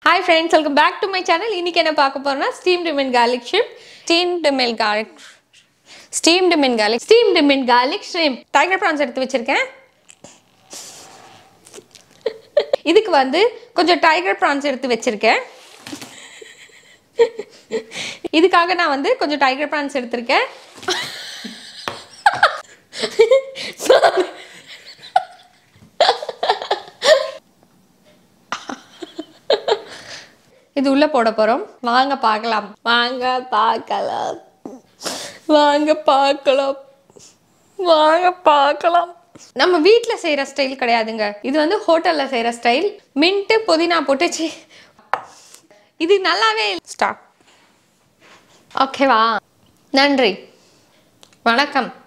hi friends welcome back to my channel இன்னைக்கு என்ன பார்க்க போறோம்னா ஸ்டீம்டு மின் garlic ஷிப் ஸ்டீம்டு மில் garlic ஸ்டீம்டு மின் garlic ஸ்டீம்டு மின் garlic shrimp டைகர் ப்ரான்ஸ் எடுத்து வச்சிருக்கேன் இதுக்கு வந்து கொஞ்சம் டைகர் ப்ரான்ஸ் எடுத்து வச்சிருக்கேன் இதுக்காக நான் வந்து கொஞ்சம் டைகர் ப்ரான்ஸ் எடுத்திருக்கேன் இது உள்ள போட போறோம் வாங்க பார்க்கலாம் வாங்க பார்க்கலாம் வாங்க பார்க்கலாம் வாங்க பார்க்கலாம் நம்ம வீட்டில் செய்கிற ஸ்டைல் கிடையாதுங்க இது வந்து ஹோட்டலில் செய்கிற ஸ்டைல் மின்ட்டு புதினா போட்டு சி இது நல்லாவே ஸ்டாப் ஓகேவா நன்றி வணக்கம்